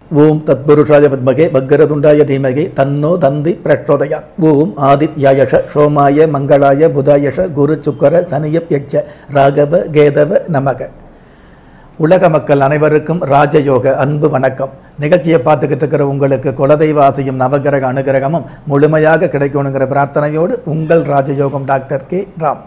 ஓம் தத்புருஷாய பத்மகே பக்கரதுண்டாய தீமகே தன்னோ தந்தி பிரச்சோதயா ஓம் ஆதித்யாயஷ சோமாய மங்களாய புதாயஷ குரு சுக்கர சனியப் யட்ச ராகவ கேதவ நமக உலக மக்கள் அனைவருக்கும் ராஜயோக அன்பு வணக்கம் நிகழ்ச்சியை பார்த்துக்கிட்டு இருக்கிற உங்களுக்கு குலதெய்வ ஆசையும் நவகிரக அனுகிரகமும் முழுமையாக கிடைக்கணுங்கிற பிரார்த்தனையோடு உங்கள் ராஜயோகம் டாக்டர் கே ராம்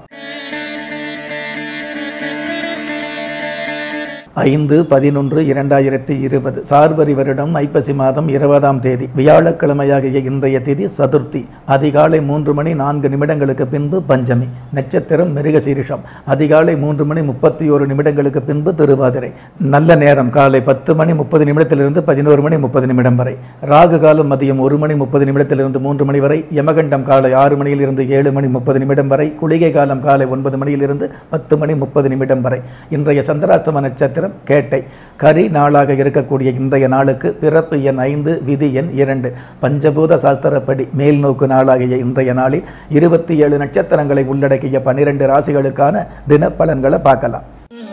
ஐந்து பதினொன்று இரண்டாயிரத்தி இருபது சார்வரி வருடம் ஐப்பசி மாதம் இருபதாம் தேதி வியாழக்கிழமையாகிய இன்றைய தேதி சதுர்த்தி அதிகாலை மூன்று மணி நான்கு நிமிடங்களுக்கு பின்பு பஞ்சமி நட்சத்திரம் மிருகசீரிஷம் அதிகாலை மூன்று மணி முப்பத்தி ஒரு நிமிடங்களுக்கு பின்பு திருவாதிரை நல்ல நேரம் காலை பத்து மணி முப்பது நிமிடத்திலிருந்து பதினோரு மணி முப்பது நிமிடம் வரை ராகு காலம் மதியம் ஒரு மணி முப்பது நிமிடத்திலிருந்து மூன்று மணி வரை யமகண்டம் காலை ஆறு மணியிலிருந்து ஏழு மணி முப்பது நிமிடம் வரை குளிகை காலம் காலை ஒன்பது மணியிலிருந்து பத்து மணி முப்பது நிமிடம் வரை இன்றைய சந்திராஸ்தம நட்சத்திரம் கேட்டை கரி நாளாக இருக்கக்கூடிய இன்றைய நாளுக்கு பிறப்பு எண் ஐந்து விதி எண் இரண்டு பஞ்சபூத சாஸ்திரப்படி மேல் நோக்கு நாளாகிய இன்றைய நாளில் இருபத்தி ஏழு நட்சத்திரங்களை உள்ளடக்கிய பன்னிரண்டு ராசிகளுக்கான தினப்பலன்களை பார்க்கலாம்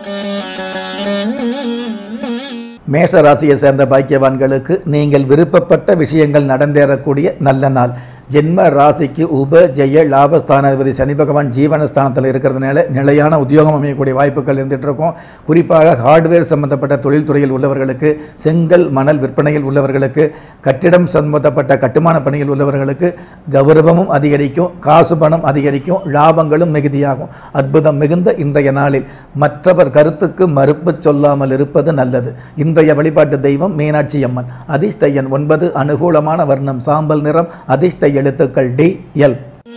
மேஷ ராசியை சேர்ந்த பாக்கியவான்களுக்கு நீங்கள் விருப்பப்பட்ட விஷயங்கள் நடந்தேறக்கூடிய நல்ல நாள் ஜென்ம ராசிக்கு உப ஜெய லாபஸ்தானாதிபதி சனி பகவான் ஜீவனஸ்தானத்தில் இருக்கிறதுனால நிலையான உத்தியோகம் அமையக்கூடிய வாய்ப்புகள் இருந்துட்டு இருக்கும் குறிப்பாக ஹார்ட்வேர் சம்பந்தப்பட்ட தொழில்துறையில் உள்ளவர்களுக்கு செங்கல் மணல் விற்பனையில் உள்ளவர்களுக்கு கட்டிடம் சம்பந்தப்பட்ட கட்டுமான பணியில் உள்ளவர்களுக்கு கௌரவமும் அதிகரிக்கும் காசு பணம் அதிகரிக்கும் லாபங்களும் மிகுதியாகும் அற்புதம் மிகுந்த இன்றைய நாளில் மற்றவர் கருத்துக்கு மறுப்பு சொல்லாமல் இருப்பது நல்லது இன்றைய வழிபாட்டு தெய்வம் மீனாட்சி அம்மன் அதிர்ஷ்ட எண் ஒன்பது அனுகூலமான வர்ணம் சாம்பல் நிறம் அதிர்ஷ்ட எழுத்துக்கள் டி எல்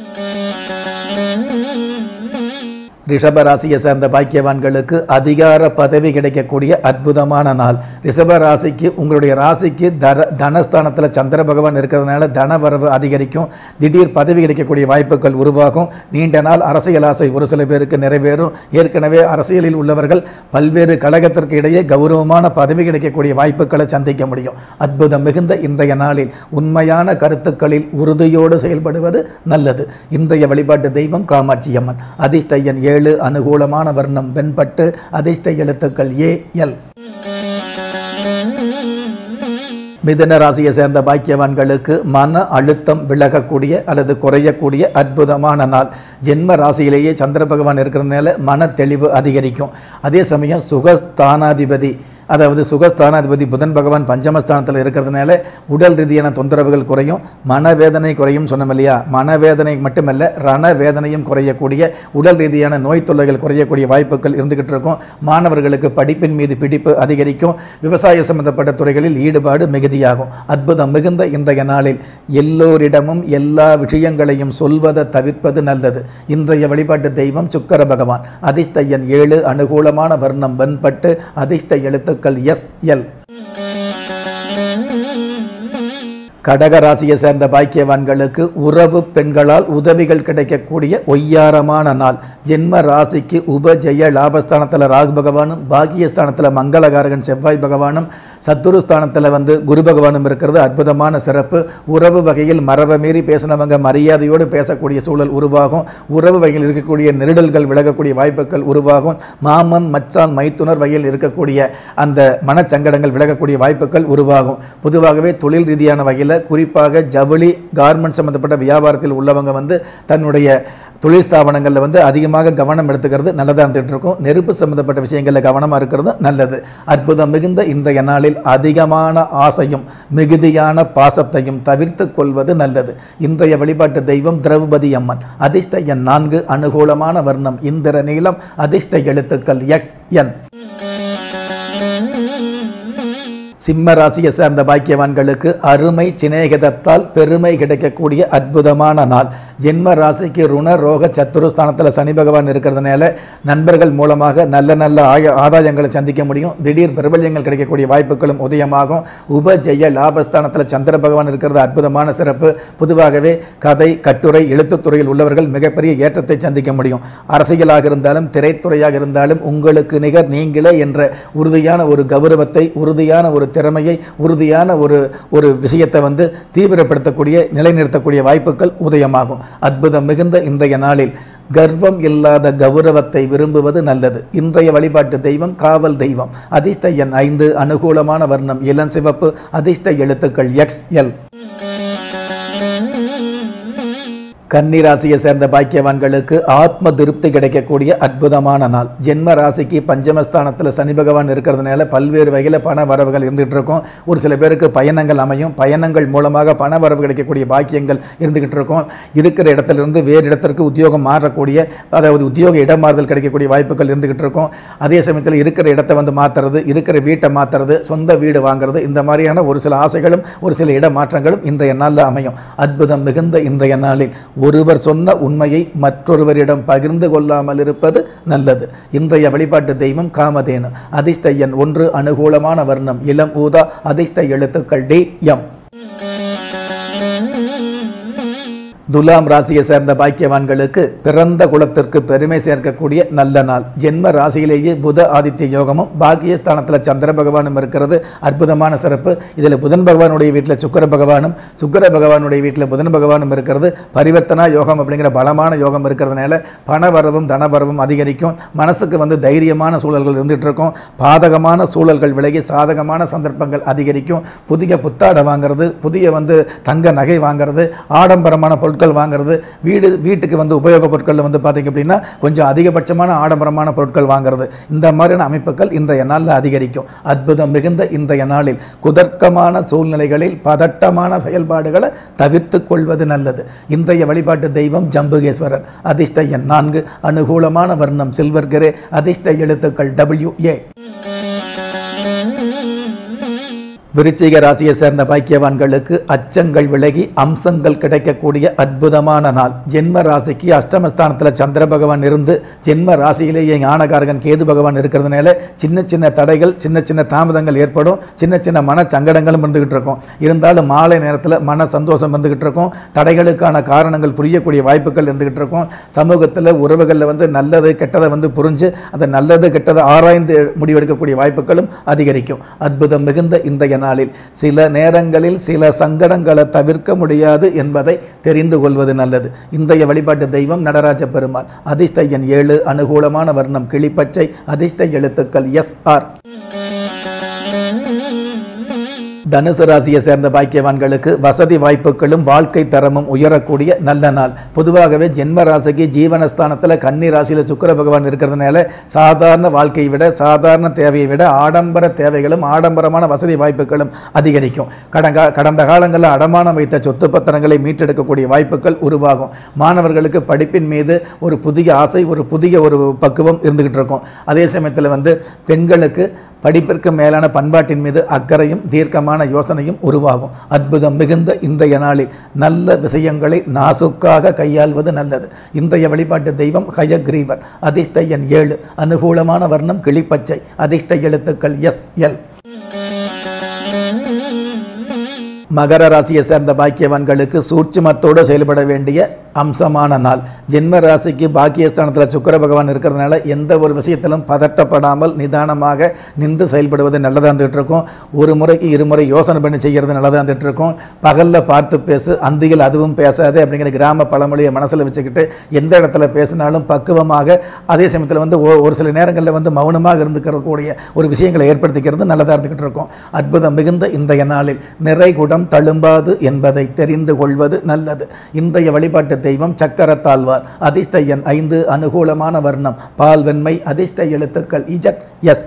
ரிஷபராசியை சேர்ந்த பாக்கியவான்களுக்கு அதிகார பதவி கிடைக்கக்கூடிய அற்புதமான நாள் ரிஷபராசிக்கு உங்களுடைய ராசிக்கு தர தனஸ்தானத்தில் சந்திர பகவான் இருக்கிறதுனால தனவரவு அதிகரிக்கும் திடீர் பதவி கிடைக்கக்கூடிய வாய்ப்புகள் உருவாகும் நீண்ட நாள் அரசியல் ஆசை ஒரு சில பேருக்கு நிறைவேறும் ஏற்கனவே அரசியலில் உள்ளவர்கள் பல்வேறு கழகத்திற்கு இடையே கௌரவமான பதவி கிடைக்கக்கூடிய வாய்ப்புகளை சந்திக்க முடியும் அற்புதம் மிகுந்த இன்றைய நாளில் உண்மையான கருத்துக்களில் உறுதியோடு செயல்படுவது நல்லது இன்றைய வழிபாட்டு தெய்வம் காமாட்சி அம்மன் அதிர்ஷ்ட எண் ஏழு அனுகூலமான வர்ணம் வெண்பட்டு அதிர்ஷ்ட எழுத்துக்கள் ஏ எல் மிதுன ராசியை சேர்ந்த பாக்கியவான்களுக்கு மன அழுத்தம் விலகக்கூடிய அல்லது குறையக்கூடிய அற்புதமான நாள் ஜென்ம ராசியிலேயே சந்திர பகவான் இருக்கிறதுனால மன தெளிவு அதிகரிக்கும் அதே சமயம் சுகஸ்தானாதிபதி அதாவது சுகஸ்தானாதிபதி புதன் பகவான் பஞ்சமஸ்தானத்தில் இருக்கிறதுனால உடல் ரீதியான தொந்தரவுகள் குறையும் மனவேதனை குறையும் சொன்னோம் இல்லையா மனவேதனை மட்டுமல்ல ரணவேதனையும் குறையக்கூடிய உடல் ரீதியான நோய் தொல்லைகள் குறையக்கூடிய வாய்ப்புகள் இருந்துகிட்டு இருக்கும் மாணவர்களுக்கு படிப்பின் மீது பிடிப்பு அதிகரிக்கும் விவசாய சம்பந்தப்பட்ட துறைகளில் ஈடுபாடு மிகுதியாகும் அற்புதம் மிகுந்த இன்றைய நாளில் எல்லோரிடமும் எல்லா விஷயங்களையும் சொல்வதை தவிர்ப்பது நல்லது இன்றைய வழிபாட்டு தெய்வம் சுக்கர பகவான் அதிர்ஷ்ட எண் ஏழு அனுகூலமான வர்ணம் வெண்பட்டு அதிர்ஷ்ட எழுத்துக்கள் எஸ் எல் கடக ராசியை சேர்ந்த பாக்கியவான்களுக்கு உறவு பெண்களால் உதவிகள் கிடைக்கக்கூடிய ஒய்யாரமான நாள் ஜென்ம ராசிக்கு உப ஜெய லாபஸ்தானத்தில் ராகு பகவானும் பாக்கியஸ்தானத்தில் மங்களகாரகன் செவ்வாய் பகவானும் சத்துருஸ்தானத்தில் வந்து குரு பகவானும் இருக்கிறது அற்புதமான சிறப்பு உறவு வகையில் மரபை மீறி பேசினவங்க மரியாதையோடு பேசக்கூடிய சூழல் உருவாகும் உறவு வகையில் இருக்கக்கூடிய நெருடல்கள் விலகக்கூடிய வாய்ப்புகள் உருவாகும் மாமன் மச்சான் மைத்துனர் வகையில் இருக்கக்கூடிய அந்த மனச்சங்கடங்கள் விலகக்கூடிய வாய்ப்புகள் உருவாகும் பொதுவாகவே தொழில் ரீதியான வகையில் குறிப்பாக ஜவுளி கார்மெண்ட் சம்மந்தப்பட்ட வியாபாரத்தில் உள்ளவங்க வந்து தன்னுடைய தொழில் ஸ்தாபனங்களில் வந்து அதிகமாக கவனம் எடுத்துக்கிறது நல்லதாக இருந்துகிட்டு இருக்கும் நெருப்பு சம்மந்தப்பட்ட விஷயங்களில் கவனமாக இருக்கிறது நல்லது அற்புதம் மிகுந்த இன்றைய நாளில் அதிகமான ஆசையும் மிகுதியான பாசத்தையும் தவிர்த்து கொள்வது நல்லது இன்றைய வழிபாட்டு தெய்வம் திரௌபதி அம்மன் அதிர்ஷ்ட எண் நான்கு அனுகூலமான வர்ணம் இந்திர நீளம் அதிர்ஷ்ட எழுத்துக்கள் எக்ஸ் என் சிம்ம ராசியை சேர்ந்த பாக்கியவான்களுக்கு அருமை சிநேகிதத்தால் பெருமை கிடைக்கக்கூடிய அற்புதமான நாள் ஜென்ம ராசிக்கு ருண ரோக சத்துருஸ்தானத்தில் சனி பகவான் இருக்கிறதுனால நண்பர்கள் மூலமாக நல்ல நல்ல ஆய ஆதாயங்களை சந்திக்க முடியும் திடீர் பிரபல்யங்கள் கிடைக்கக்கூடிய வாய்ப்புகளும் உதயமாகும் உப ஜெய லாபஸ்தானத்தில் சந்திர பகவான் இருக்கிறது அற்புதமான சிறப்பு பொதுவாகவே கதை கட்டுரை எழுத்துத்துறையில் உள்ளவர்கள் மிகப்பெரிய ஏற்றத்தை சந்திக்க முடியும் அரசியலாக இருந்தாலும் திரைத்துறையாக இருந்தாலும் உங்களுக்கு நிகர் நீங்களே என்ற உறுதியான ஒரு கௌரவத்தை உறுதியான ஒரு திறமையை உறுதியான ஒரு ஒரு விஷயத்தை வந்து தீவிரப்படுத்தக்கூடிய நிலைநிறுத்தக்கூடிய வாய்ப்புகள் உதயமாகும் அற்புதம் மிகுந்த இன்றைய நாளில் கர்வம் இல்லாத கௌரவத்தை விரும்புவது நல்லது இன்றைய வழிபாட்டு தெய்வம் காவல் தெய்வம் அதிர்ஷ்ட எண் ஐந்து அனுகூலமான வர்ணம் இளம் சிவப்பு அதிர்ஷ்ட எழுத்துக்கள் எக்ஸ் எல் கன்னிராசியை சேர்ந்த பாக்கியவான்களுக்கு ஆத்ம திருப்தி கிடைக்கக்கூடிய அற்புதமான நாள் ஜென்ம ராசிக்கு பஞ்சமஸ்தானத்தில் சனி பகவான் இருக்கிறதுனால பல்வேறு வகையில் பண வரவுகள் இருந்துகிட்டு இருக்கும் ஒரு சில பேருக்கு பயணங்கள் அமையும் பயணங்கள் மூலமாக பண வரவு கிடைக்கக்கூடிய பாக்கியங்கள் இருந்துகிட்டு இருக்கும் இருக்கிற இடத்திலிருந்து வேறு இடத்திற்கு உத்தியோகம் மாறக்கூடிய அதாவது உத்தியோக இடமாறுதல் கிடைக்கக்கூடிய வாய்ப்புகள் இருந்துகிட்டு இருக்கும் அதே சமயத்தில் இருக்கிற இடத்தை வந்து மாற்றுறது இருக்கிற வீட்டை மாற்றுறது சொந்த வீடு வாங்குறது இந்த மாதிரியான ஒரு சில ஆசைகளும் ஒரு சில இட மாற்றங்களும் இன்றைய நாளில் அமையும் அற்புதம் மிகுந்த இன்றைய நாளில் ஒருவர் சொன்ன உண்மையை மற்றொருவரிடம் பகிர்ந்து கொள்ளாமல் இருப்பது நல்லது இன்றைய வழிபாட்டு தெய்வம் காமதேனு அதிர்ஷ்ட எண் ஒன்று அனுகூலமான வர்ணம் இளம் ஊதா அதிர்ஷ்ட எழுத்துக்கள் டி எம் துலாம் ராசியை சேர்ந்த பாக்கியவான்களுக்கு பிறந்த குலத்திற்கு பெருமை சேர்க்கக்கூடிய நல்ல நாள் ஜென்ம ராசியிலேயே புத ஆதித்ய யோகமும் பாக்கியஸ்தானத்தில் சந்திர பகவானும் இருக்கிறது அற்புதமான சிறப்பு இதில் புதன் பகவானுடைய வீட்டில் சுக்கர பகவானும் சுக்கர பகவானுடைய வீட்டில் புதன் பகவானும் இருக்கிறது பரிவர்த்தனா யோகம் அப்படிங்கிற பலமான யோகம் இருக்கிறதுனால பணவரவும் தனவரவும் அதிகரிக்கும் மனசுக்கு வந்து தைரியமான சூழல்கள் இருந்துகிட்டு இருக்கும் பாதகமான சூழல்கள் விலகி சாதகமான சந்தர்ப்பங்கள் அதிகரிக்கும் புதிய புத்தாடை வாங்குறது புதிய வந்து தங்க நகை வாங்குறது ஆடம்பரமான பொருட்கள் வாங்குறது வீடு வீட்டுக்கு வந்து உபயோகப் பொருட்கள் வந்து பார்த்திங்க அப்படின்னா கொஞ்சம் அதிகபட்சமான ஆடம்பரமான பொருட்கள் வாங்குறது இந்த மாதிரியான அமைப்புகள் இன்றைய நாளில் அதிகரிக்கும் அற்புதம் மிகுந்த இன்றைய நாளில் குதர்க்கமான சூழ்நிலைகளில் பதட்டமான செயல்பாடுகளை தவிர்த்து கொள்வது நல்லது இன்றைய வழிபாட்டு தெய்வம் ஜம்புகேஸ்வரர் அதிர்ஷ்ட எண் நான்கு அனுகூலமான வர்ணம் சில்வர் கிரே அதிர்ஷ்ட எழுத்துக்கள் டபிள்யூ ஏ விருச்சிக ராசியை சேர்ந்த பாக்கியவான்களுக்கு அச்சங்கள் விலகி அம்சங்கள் கிடைக்கக்கூடிய அற்புதமான நாள் ஜென்ம ராசிக்கு அஷ்டமஸ்தானத்தில் சந்திர பகவான் இருந்து ஜென்ம ராசியிலேயே ஞானகாரகன் கேது பகவான் இருக்கிறதுனால சின்ன சின்ன தடைகள் சின்ன சின்ன தாமதங்கள் ஏற்படும் சின்ன சின்ன மன சங்கடங்களும் இருந்துகிட்டு இருக்கும் இருந்தாலும் மாலை நேரத்தில் மன சந்தோஷம் வந்துகிட்டு இருக்கும் தடைகளுக்கான காரணங்கள் புரியக்கூடிய வாய்ப்புகள் இருந்துகிட்டு இருக்கும் சமூகத்தில் உறவுகளில் வந்து நல்லது கெட்டதை வந்து புரிஞ்சு அந்த நல்லது கெட்டதை ஆராய்ந்து முடிவெடுக்கக்கூடிய வாய்ப்புகளும் அதிகரிக்கும் அற்புதம் மிகுந்த இன்றைய நாளில் சில நேரங்களில் சில சங்கடங்களை தவிர்க்க முடியாது என்பதை தெரிந்து கொள்வது நல்லது இன்றைய வழிபாட்டு தெய்வம் நடராஜ பெருமாள் அதிர்ஷ்ட எண் ஏழு அனுகூலமான வர்ணம் கிளிப்பச்சை அதிர்ஷ்ட எழுத்துக்கள் எஸ் ஆர் தனுசு ராசியை சேர்ந்த பாக்கியவான்களுக்கு வசதி வாய்ப்புகளும் வாழ்க்கை தரமும் உயரக்கூடிய நல்ல நாள் பொதுவாகவே ஜென்ம ராசிக்கு ஜீவனஸ்தானத்தில் கன்னி ராசியில் சுக்கிர பகவான் இருக்கிறதுனால சாதாரண வாழ்க்கையை விட சாதாரண தேவையை விட ஆடம்பர தேவைகளும் ஆடம்பரமான வசதி வாய்ப்புகளும் அதிகரிக்கும் கடங்க கடந்த காலங்களில் அடமானம் வைத்த சொத்து பத்திரங்களை மீட்டெடுக்கக்கூடிய வாய்ப்புகள் உருவாகும் மாணவர்களுக்கு படிப்பின் மீது ஒரு புதிய ஆசை ஒரு புதிய ஒரு பக்குவம் இருந்துகிட்டு இருக்கும் அதே சமயத்தில் வந்து பெண்களுக்கு படிப்பிற்கு மேலான பண்பாட்டின் மீது அக்கறையும் தீர்க்கமான யோசனையும் உருவாகும் அற்புதம் மிகுந்த இன்றைய நாளில் நல்ல விஷயங்களை நாசுக்காக கையாள்வது நல்லது இன்றைய வழிபாட்டு தெய்வம் ஹயக்ரீவர் அதிர்ஷ்ட எண் ஏழு அனுகூலமான வர்ணம் கிளிப்பச்சை அதிர்ஷ்ட எழுத்துக்கள் எஸ் எல் மகர ராசியை சேர்ந்த பாக்கியவான்களுக்கு சூட்சுமத்தோடு செயல்பட வேண்டிய அம்சமான நாள் ஜென்ம ராசிக்கு பாக்கியஸ்தானத்தில் சுக்கர பகவான் இருக்கிறதுனால எந்த ஒரு விஷயத்திலும் பதட்டப்படாமல் நிதானமாக நின்று செயல்படுவது நல்லதாக இருந்துகிட்டு இருக்கும் ஒரு முறைக்கு இருமுறை யோசனை பண்ணி செய்கிறது நல்லதாக இருந்துகிட்டு இருக்கும் பகலில் பார்த்து பேசு அந்தியில் அதுவும் பேசாது அப்படிங்கிற கிராம பழமொழியை மனசில் வச்சுக்கிட்டு எந்த இடத்துல பேசினாலும் பக்குவமாக அதே சமயத்தில் வந்து ஒ- ஒரு சில நேரங்களில் வந்து மௌனமாக இருந்துக்கிறக்கூடிய ஒரு விஷயங்களை ஏற்படுத்திக்கிறது நல்லதாக இருந்துகிட்டு இருக்கும் அற்புதம் மிகுந்த இன்றைய நாளில் நிறைகுடம் தழும்பாது என்பதை தெரிந்து கொள்வது நல்லது இன்றைய வழிபாட்டு தெய்வம் சக்கரத்தாழ்வார் அதிர்ஷ்ட எண் ஐந்து அனுகூலமான வர்ணம் பால் வெண்மை அதிர்ஷ்ட எழுத்துக்கள் இஜட் எஸ்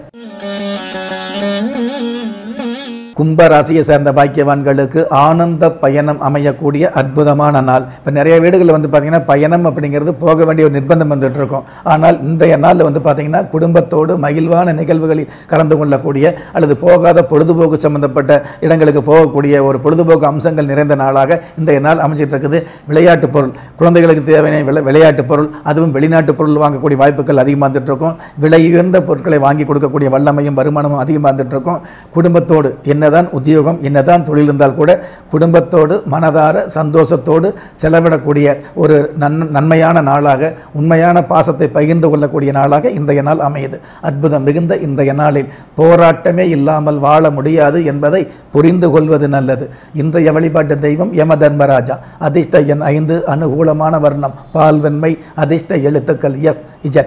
கும்ப ராசியை சேர்ந்த பாக்கியவான்களுக்கு ஆனந்த பயணம் அமையக்கூடிய அற்புதமான நாள் இப்போ நிறைய வீடுகளில் வந்து பார்த்தீங்கன்னா பயணம் அப்படிங்கிறது போக வேண்டிய ஒரு நிர்பந்தம் வந்துட்டு இருக்கும் ஆனால் இன்றைய நாளில் வந்து பார்த்தீங்கன்னா குடும்பத்தோடு மகிழ்வான நிகழ்வுகளில் கலந்து கொள்ளக்கூடிய அல்லது போகாத பொழுதுபோக்கு சம்பந்தப்பட்ட இடங்களுக்கு போகக்கூடிய ஒரு பொழுதுபோக்கு அம்சங்கள் நிறைந்த நாளாக இன்றைய நாள் அமைஞ்சிட்டு இருக்குது விளையாட்டு பொருள் குழந்தைகளுக்கு தேவையான விளை விளையாட்டு பொருள் அதுவும் வெளிநாட்டு பொருள் வாங்கக்கூடிய வாய்ப்புகள் அதிகமாக வந்துட்டு இருக்கும் விலை உயர்ந்த பொருட்களை வாங்கி கொடுக்கக்கூடிய வல்லமையும் வருமானமும் அதிகமாக வந்துட்டு இருக்கும் குடும்பத்தோடு என்ன என்னதான் உத்தியோகம் என்னதான் தொழில் இருந்தால் கூட குடும்பத்தோடு மனதார சந்தோஷத்தோடு செலவிடக்கூடிய ஒரு நன் நன்மையான நாளாக உண்மையான பாசத்தை பகிர்ந்து கொள்ளக்கூடிய நாளாக இன்றைய நாள் அமையுது அற்புதம் மிகுந்த இன்றைய நாளில் போராட்டமே இல்லாமல் வாழ முடியாது என்பதை புரிந்து கொள்வது நல்லது இன்றைய வழிபாட்டு தெய்வம் யம தர்மராஜா அதிர்ஷ்ட எண் ஐந்து அனுகூலமான வர்ணம் பால்வெண்மை அதிர்ஷ்ட எழுத்துக்கள் எஸ் இஜட்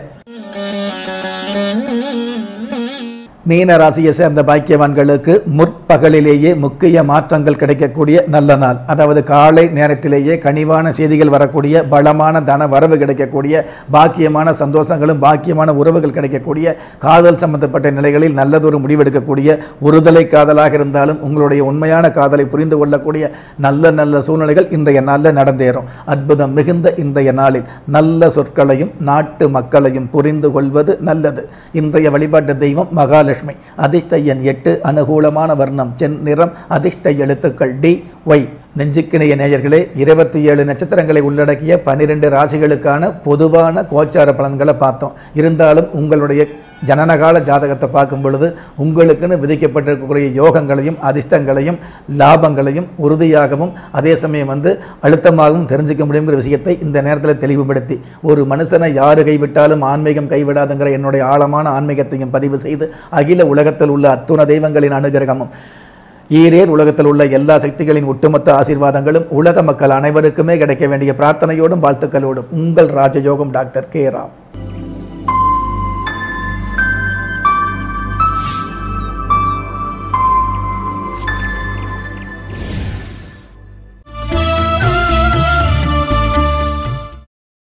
மீன ராசியை சேர்ந்த பாக்கியவான்களுக்கு முற்பகலிலேயே முக்கிய மாற்றங்கள் கிடைக்கக்கூடிய நல்ல நாள் அதாவது காலை நேரத்திலேயே கனிவான செய்திகள் வரக்கூடிய பலமான தன வரவு கிடைக்கக்கூடிய பாக்கியமான சந்தோஷங்களும் பாக்கியமான உறவுகள் கிடைக்கக்கூடிய காதல் சம்பந்தப்பட்ட நிலைகளில் நல்லதொரு முடிவெடுக்கக்கூடிய ஒருதலை காதலாக இருந்தாலும் உங்களுடைய உண்மையான காதலை புரிந்து கொள்ளக்கூடிய நல்ல நல்ல சூழ்நிலைகள் இன்றைய நாளில் நடந்தேறும் அற்புதம் மிகுந்த இன்றைய நாளில் நல்ல சொற்களையும் நாட்டு மக்களையும் புரிந்து கொள்வது நல்லது இன்றைய வழிபாட்டு தெய்வம் மகாலட்சுமி அதிர்ஷ்ட எண் எட்டு அனுகூலமான வர்ணம் சென் நிறம் அதிர்ஷ்ட எழுத்துக்கள் டி ஒய் நெஞ்சுக்கிணைய நேயர்களே இருபத்தி ஏழு நட்சத்திரங்களை உள்ளடக்கிய பன்னிரெண்டு ராசிகளுக்கான பொதுவான கோச்சார பலன்களை பார்த்தோம் இருந்தாலும் உங்களுடைய ஜனனகால ஜாதகத்தை பார்க்கும் பொழுது உங்களுக்குன்னு விதிக்கப்பட்டிருக்கக்கூடிய யோகங்களையும் அதிர்ஷ்டங்களையும் லாபங்களையும் உறுதியாகவும் அதே சமயம் வந்து அழுத்தமாகவும் தெரிஞ்சுக்க முடியுங்கிற விஷயத்தை இந்த நேரத்தில் தெளிவுபடுத்தி ஒரு மனுஷனை யாரு கைவிட்டாலும் ஆன்மீகம் கைவிடாதுங்கிற என்னுடைய ஆழமான ஆன்மீகத்தையும் பதிவு செய்து அகில உலகத்தில் உள்ள அத்துண தெய்வங்களின் அனுகிரகமும் ஈரேர் உலகத்தில் உள்ள எல்லா சக்திகளின் ஒட்டுமொத்த ஆசீர்வாதங்களும் உலக மக்கள் அனைவருக்குமே கிடைக்க வேண்டிய பிரார்த்தனையோடும் வாழ்த்துக்களோடும் உங்கள் ராஜயோகம் டாக்டர் கே ராம்